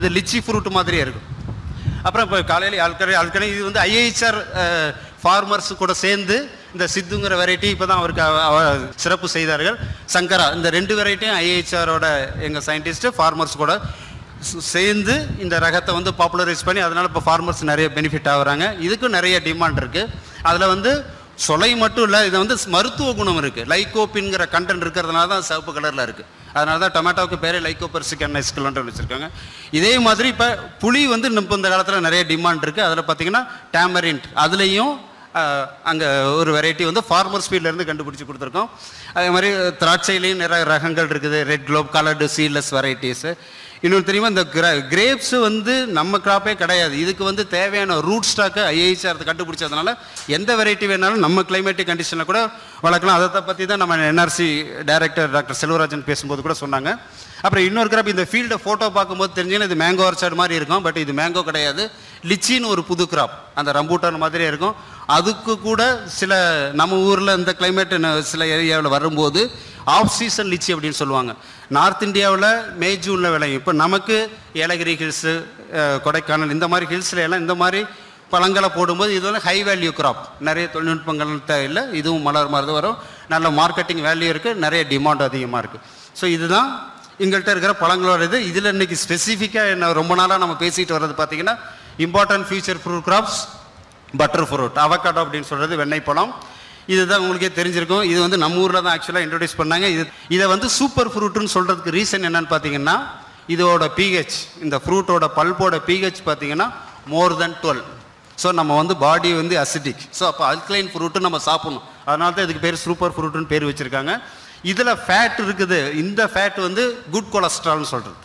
இது lychee fruit மாதிரியே இருக்கும் அப்புறம் இப்போ காலையில் ஆல்கனே ஆல்கனே இது வந்து ஐஐஹெச்ஆர் ஃபார்மர்ஸ் கூட சேர்ந்து இந்த சித்துங்கிற வெரைட்டி இப்போ தான் அவருக்கு அவ- அவ- சிறப்பு செய்தார்கள் சங்கரா இந்த ரெண்டு வெரைட்டியும் ஐஐஹெச்ஆரோட எங்கள் சயின்டிஸ்ட்டு ஃபார்மர்ஸ் கூட சு- சேர்ந்து இந்த ரகத்தை வந்து பாப்புலரைஸ் பண்ணி அதனால் இப்போ ஃபார்மர்ஸ் நிறைய பெனிஃபிட் ஆகுறாங்க இதுக்கும் நிறைய டிமாண்ட் இருக்குது அதில் வந்து சொலை மட்டும் இல்லை இது வந்து மருத்துவ குணம் இருக்குது லைகோப்பின்கிற கண்டென்ட் இருக்கிறதுனால தான் சிவப்பு கலரில் இருக்குது அதனால தான் டொமேட்டோவுக்கு பேரே லைகோபர்சிகன் எஸ்கலன்ட்டு வச்சுருக்காங்க இதே மாதிரி இப்போ புளி வந்து இப்போ இந்த காலத்தில் நிறைய டிமாண்ட் இருக்குது அதில் பார்த்தீங்கன்னா டேமரிண்ட் அதுலேயும் அங்கே ஒரு வெரைட்டி வந்து ஃபார்மர் ஸ்பீட்லேருந்து கண்டுபிடிச்சி கொடுத்துருக்கோம் அதே மாதிரி திராட்சையிலையும் நிறைய ரகங்கள் இருக்குது red globe coloured seedless varieties இன்னொன்று தெரியுமா இந்த கிரேப்ஸ் வந்து நம்ம கிராப்பே கிடையாது இதுக்கு வந்து தேவையான ரூட் ஸ்டாக்கு ஐஐசிஆர் கண்டுபிடிச்சதுனால எந்த வெரைட்டி வேணாலும் நம்ம கிளைமேட்டிக் கண்டிஷனில் கூட வளர்க்கலாம் அதை பற்றி தான் நம்ம என்ஆர்சி டைரக்டர் டாக்டர் செல்வராஜன் பேசும்போது கூட சொன்னாங்க அப்புறம் இன்னொரு கிராப் இந்த ஃபீல்டை ஃபோட்டோ பார்க்கும்போது தெரிஞ்சுன்னா இது மேங்கோ ஆர்ச்சார்ட் மாதிரி இருக்கும் பட் இது மேங்கோ கிடையாது லிச்சின்னு ஒரு புது கிராப் அந்த ரம்பூட்டான் மாதிரியே இருக்கும் அதுக்கு கூட சில நம்ம ஊரில் இந்த கிளைமேட் சில ஏரியாவில் வரும்போது ஆஃப் சீசன் லிச்சி அப்படின்னு சொல்லுவாங்க நார்த் இந்தியாவில் மே ஜூனில் விளையும் இப்போ நமக்கு ஏலகிரி ஹில்ஸு கொடைக்கானல் இந்த மாதிரி ஹில்ஸில் எல்லாம் இந்த மாதிரி பழங்களை போடும்போது இது வந்து ஹை வேல்யூ கிராப் நிறைய தொழில்நுட்பங்கள் தேவையில்லை இதுவும் மலர் மாதிரி வரும் நல்ல மார்க்கெட்டிங் வேல்யூ இருக்குது நிறைய டிமாண்ட் அதிகமாக இருக்குது ஸோ இதுதான் எங்கள்கிட்ட இருக்கிற பழங்களோட இது இதில் இன்னைக்கு ஸ்பெசிஃபிக்காக என்ன ரொம்ப நாளாக நம்ம பேசிட்டு வர்றது பார்த்தீங்கன்னா important future fruit crops butter fruit avocado அப்படின்னு சொல்கிறது வெண்ணெய் பழம் இதுதான் உங்களுக்கே தெரிஞ்சிருக்கும் இது வந்து நம்ம ஊரில் தான் ஆக்சுவலாக இன்ட்ரடியூஸ் பண்ணாங்க இது இதை வந்து சூப்பர் ஃப்ரூட்டுன்னு சொல்கிறதுக்கு ரீசன் என்னன்னு பார்த்தீங்கன்னா இதோட பிஹெச் இந்த ஃப்ரூட்டோட பல்போட பிஹெச் பார்த்தீங்கன்னா மோர் தென் டுவெல் ஸோ நம்ம வந்து பாடி வந்து அசிடிக் ஸோ அப்போ அல்கலைன் ஃப்ரூட்டு நம்ம சாப்பிடணும் அதனால தான் இதுக்கு பேர் சூப்பர் ஃப்ரூட்டுன்னு பேர் வச்சுருக்காங்க இதில் ஃபேட் இருக்குது இந்த ஃபேட் வந்து குட் கொலஸ்ட்ரால்னு சொல்கிறது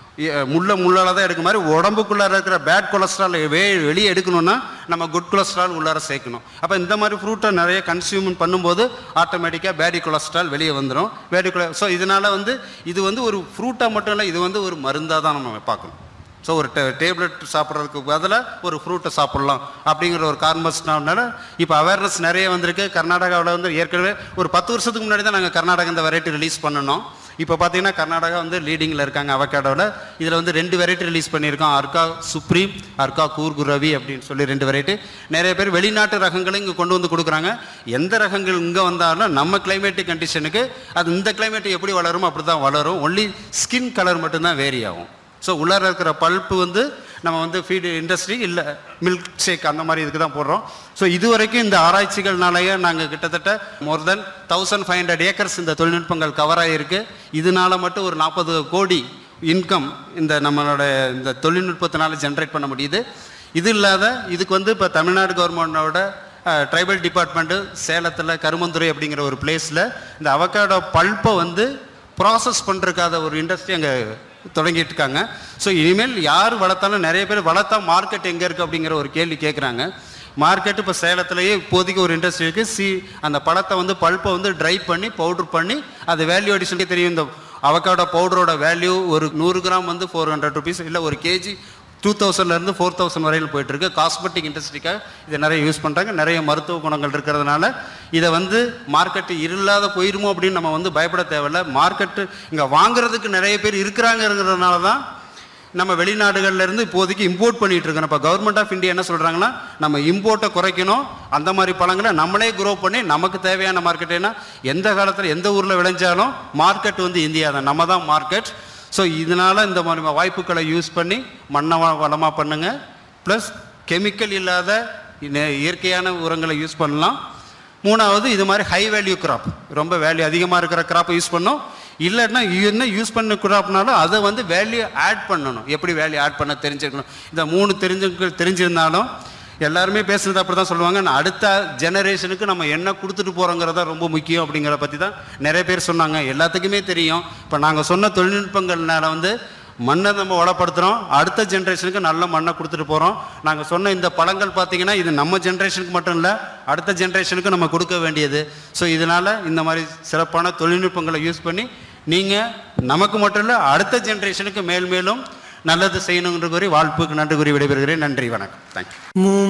முள்ள முள்ளால தான் எடுக்க மாதிரி உடம்புக்குள்ளார இருக்கிற பேட் கொலஸ்ட்ரால் வே வெளியே எடுக்கணும்னா நம்ம குட் கொலஸ்ட்ரால் உள்ளார சேர்க்கணும் அப்போ இந்த மாதிரி ஃப்ரூட்டை நிறைய கன்சியூம் பண்ணும்போது ஆட்டோமேட்டிக்காக பேடி கொலஸ்ட்ரால் வெளியே வந்துடும் பேடி கொல ஸோ இதனால் வந்து இது வந்து ஒரு ஃப்ரூட்டாக மட்டும் இல்லை இது வந்து ஒரு மருந்தாக தான் நம்ம பார்க்கணும் ஸோ ஒரு டே டேப்லெட் சாப்பிட்றதுக்கு பதிலாக ஒரு ஃப்ரூட்டை சாப்பிட்லாம் அப்படிங்கிற ஒரு கார்மஸ்னால இப்போ அவேர்னஸ் நிறைய வந்திருக்கு கர்நாடகாவில் வந்து ஏற்கனவே ஒரு பத்து வருஷத்துக்கு முன்னாடி தான் நாங்கள் கர்நாடகா இந்த வெரைட்டி ரிலீஸ் பண்ணணும் இப்போ பார்த்தீங்கன்னா கர்நாடகா வந்து லீடிங்கில் இருக்காங்க அவகேடோவில் இதில் வந்து ரெண்டு வெரைட்டி ரிலீஸ் பண்ணியிருக்கோம் அர்கா சுப்ரீம் அர்கா கூர்கு ரவி அப்படின்னு சொல்லி ரெண்டு வெரைட்டி நிறைய பேர் வெளிநாட்டு ரகங்களும் இங்கே கொண்டு வந்து கொடுக்குறாங்க எந்த ரகங்கள் இங்கே வந்தாலும் நம்ம கிளைமேட்டிக் கண்டிஷனுக்கு அது இந்த கிளைமேட் எப்படி வளருமோ அப்படி தான் வளரும் ஒன்லி ஸ்கின் கலர் மட்டும்தான் வேரி ஆகும் ஸோ உள்ளார இருக்கிற பல்ப்பு வந்து நம்ம வந்து ஃபீடு இண்டஸ்ட்ரி இல்லை மில்க் ஷேக் அந்த மாதிரி இதுக்கு தான் போடுறோம் ஸோ இது வரைக்கும் இந்த ஆராய்ச்சிகள்னாலேயே நாங்கள் கிட்டத்தட்ட more than thousand five hundred acres இந்த தொழில்நுட்பங்கள் கவர் ஆகிருக்கு இதனால மட்டும் ஒரு நாற்பது கோடி இன்கம் இந்த நம்மளோட இந்த தொழில்நுட்பத்தினால ஜென்ரேட் பண்ண முடியுது இது இல்லாத இதுக்கு வந்து இப்போ தமிழ்நாடு கவர்மெண்டோட ட்ரைபல் டிபார்ட்மெண்ட்டு சேலத்தில் கருமந்துறை அப்படிங்கிற ஒரு பிளேஸில் இந்த அவக்காடோ பல்ப்பை வந்து ப்ராசஸ் பண்ணுறதுக்காத ஒரு இண்டஸ்ட்ரி அங்கே தொடங்கிட்டு இருக்காங்க ஸோ இனிமேல் யார் வளர்த்தாலும் நிறைய பேர் வளர்த்தா மார்க்கெட் எங்கே இருக்குது அப்படிங்கிற ஒரு கேள்வி கேட்குறாங்க மார்க்கெட் இப்போ சேலத்திலேயே இப்போதைக்கு ஒரு இண்டஸ்ட்ரி இருக்குது சி அந்த பழத்தை வந்து பல்ப்பை வந்து ட்ரை பண்ணி பவுடர் பண்ணி அது வேல்யூ அடிஷனுக்கே தெரியும் இந்த அவக்காடோ பவுடரோட வேல்யூ ஒரு நூறு கிராம் வந்து ஃபோர் ஹண்ட்ரட் ருபீஸ் இல்லை ஒரு கேஜி டூ தௌசண்ட்லேருந்து ஃபோர் தௌசண்ட் வரையில் போயிட்டுருக்கு காஸ்மெட்டிக் இண்டஸ்ட்ரிக்காக இதை நிறைய யூஸ் பண்ணுறாங்க நிறைய மருத்துவ குணங்கள் இருக்கிறதுனால இதை வந்து மார்க்கெட்டு இல்லாத போயிருமோ அப்படின்னு நம்ம வந்து பயப்பட தேவையில்ல மார்க்கெட்டு இங்கே வாங்குறதுக்கு நிறைய பேர் இருக்கிறாங்கிறதுனால தான் நம்ம வெளிநாடுகள்ல இருந்து இப்போதைக்கு இம்போர்ட் பண்ணிட்டு இருக்கோம் இப்போ கவர்மெண்ட் ஆஃப் இந்தியா என்ன சொல்றாங்கன்னா நம்ம இம்போர்ட்டை குறைக்கணும் அந்த மாதிரி பழங்களை நம்மளே குரோ பண்ணி நமக்கு தேவையான மார்க்கெட் ஏன்னா எந்த காலத்தில் எந்த ஊரில் விளைஞ்சாலும் மார்க்கெட் வந்து இந்தியா தான் நம்ம தான் மார்க்கெட் ஸோ இதனால இந்த மாதிரி வாய்ப்புகளை யூஸ் பண்ணி மண்ணை வ- வளமா பண்ணுங்க ப்ளஸ் கெமிக்கல் இல்லாத இன- இயற்கையான உரங்களை யூஸ் பண்ணலாம் மூணாவது இது மாதிரி ஹை வேல்யூ கிராப் ரொம்ப வேல்யூ அதிகமாக இருக்கிற கிராப்பை யூஸ் பண்ணோம் இல்லைன்னா என்ன யூஸ் பண்ண கிராப்னாலும் அதை வந்து வேல்யூ ஆட் பண்ணணும் எப்படி வேல்யூ ஆட் பண்ண தெரிஞ்சிருக்கணும் இந்த மூணு தெரிஞ்சு தெரிஞ்சிருந்தாலும் எல்லாருமே பேசுனது அப்படி தான் சொல்லுவாங்க நான் அடுத்த ஜெனரேஷனுக்கு நம்ம என்ன கொடுத்துட்டு போகிறோங்கிறதா ரொம்ப முக்கியம் அப்படிங்கிறத பற்றி தான் நிறைய பேர் சொன்னாங்க எல்லாத்துக்குமே தெரியும் இப்போ நாங்கள் சொன்ன தொழில்நுட்பங்கள்னால வந்து மண்ணை நம்ம வளப்படுத்துகிறோம் அடுத்த ஜென்ரேஷனுக்கு நல்ல மண்ணை கொடுத்துட்டு போகிறோம் நாங்கள் சொன்ன இந்த பழங்கள் பார்த்தீங்கன்னா இது நம்ம ஜென்ரேஷனுக்கு மட்டும் இல்லை அடுத்த ஜென்ரேஷனுக்கு நம்ம கொடுக்க வேண்டியது ஸோ இதனால் இந்த மாதிரி சிறப்பான தொழில்நுட்பங்களை யூஸ் பண்ணி நீங்கள் நமக்கு மட்டும் இல்லை அடுத்த ஜென்ரேஷனுக்கு மேல் மேலும் நல்லது செய்யணுங்கிற கூறி வாழ்ப்புக்கு நன்றி கூறி விடைபெறுகிறேன் நன்றி வணக்கம் தேங்க்யூ